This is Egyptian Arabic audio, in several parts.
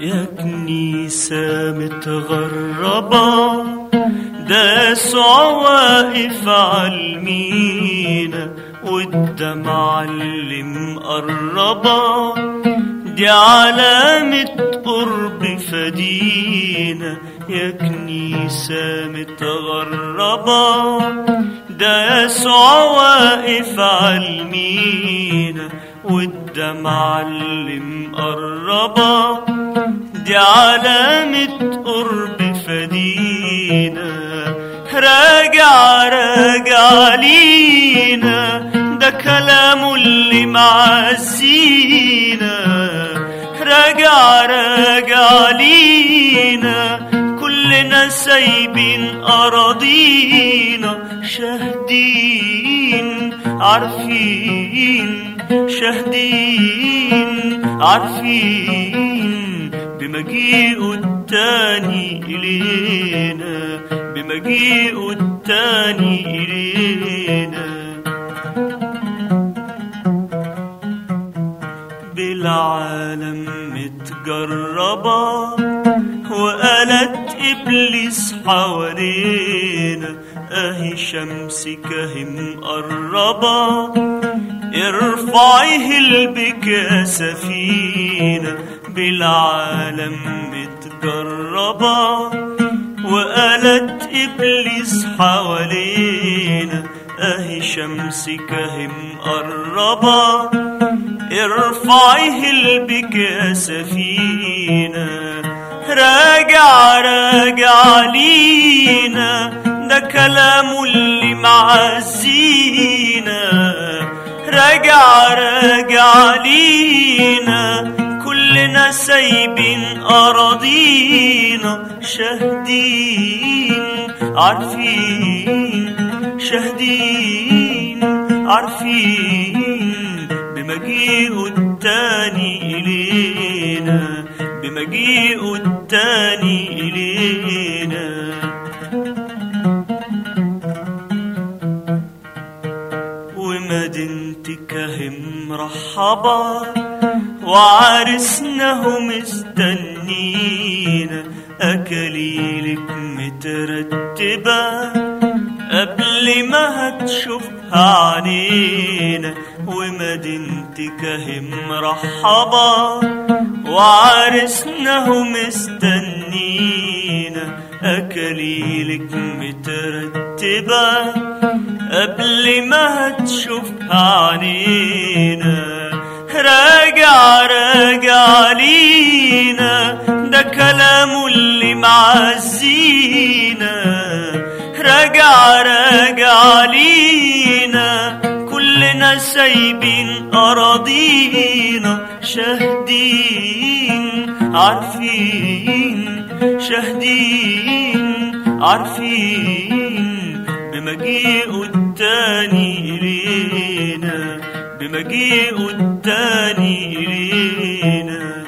يا كنيسة متغربة ده يسوع واقف عالمينا والدمعة اللي مقربة دي علامة قرب فدينا يا كنيسة متغربة ده يسوع واقف عالمينا والدمعة اللي مقربة دي علامة قرب فدينا راجع راجع لينا ده كلامه اللي معزينا راجع راجع لينا كلنا سايبين أراضينا شاهدين عارفين شاهدين عارفين بمجيئه التاني إلينا بمجيئه التاني إلينا بالعالم متجربة وقالت إبليس حوالينا أهي شمسك أهي مقربة ارفعي هلبك يا سفينة بالعالم متجربة وقالت إبليس حوالينا أهي شمسك أهي مقربة ارفعي هلبك يا سفينة راجع راجع لينا ده كلامه اللي معزينا راجع راجع لينا كلنا سايبين أراضينا شاهدين عارفين شاهدين عارفين بمجيئه التاني إلينا بمجيئه التاني إلينا ومدينتك هم مرحبة وعرسنا هو مستنينا أكاليلك مترتبة قبل ما هتشوفها عنينا ومدينتك هم مرحبة وعرسنا هو مستنينا أكاليلك مترتبة قبل ما هتشوفها عنينا راجع راجع لينا ده كلامه اللي معزينا راجع راجع لينا كلنا سايبين أراضينا شاهدين عارفين شاهدين عارفين بمجيئه التاني إلينا بمجيئه التاني إلينا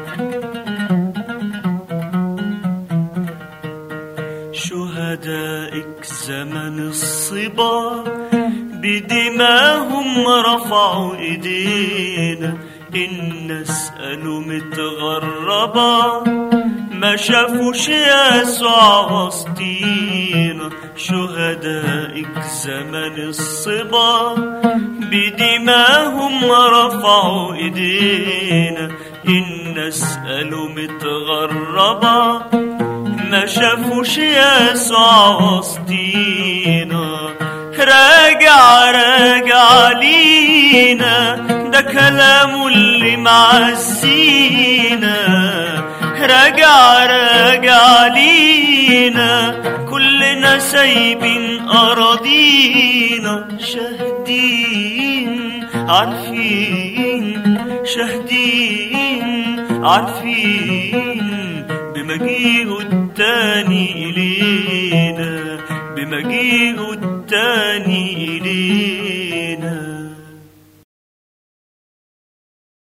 شهدائك زمن الصبا بدماهم رفعوا ايدينا الناس قالوا متغربة ما شافوش يسوع وسطينا شهدائك زمن الصبا بدماهم رفعوا ايدينا الناس قالوا متغربة ما شافوش يسوع وسطينا راجع راجع لينا ده كلامه اللي معزينا راجع راجع لينا كلنا سايبين أراضينا شاهدين عارفين شاهدين عارفين بمجيئه التاني إلينا بمجيئه التاني إلينا